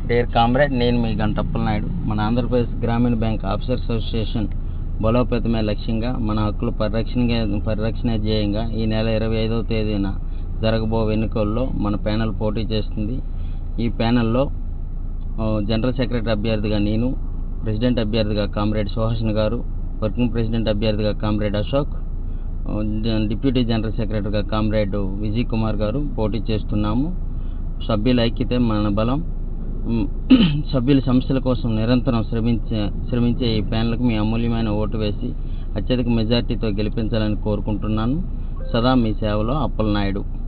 dare comrade నేను మీ గంటప్పల నాయుడు మన ఆంధ్రప్రదేశ్ గ్రామీణ బ్యాంక్ ఆఫీసర్స్ అసోసియేషన్ బలోపేతమే లక్ష్యంగా మన హక్కుల పరిరక్షణ పరిరక్షణ ధ్యేయంగా ఈ నెల ఇరవై ఐదవ తేదీన జరగబో ఎన్నికల్లో మన ప్యానెల్ పోటీ చేస్తుంది ఈ ప్యానెల్లో ఆ, జనరల్ సెక్రటరీ అభ్యర్థిగా నేను ప్రెసిడెంట్ అభ్యర్థిగా comrade Suhasini garu working president అభ్యర్థిగా కామ్రేడ్ అశోక్ ఆ, డి- డిప్యూటీ జనరల్ సెక్రటరీగా కామ్రేడ్ విజయ్ కుమార్ గారు పోటీ చేస్తున్నాము సభ్యుల ఐక్యతే మన బలం మ్, సభ్యుల సమస్యల కోసం నిరంతరం శ్రమించే శ్రమించే ఈ ప్యానల్కు మీ అమూల్యమైన ఓటు వేసి అత్యధిక మెజార్టీతో గెలిపించాలని కోరుకుంటున్నాను సదా మీ సేవలో అప్పలనాయుడు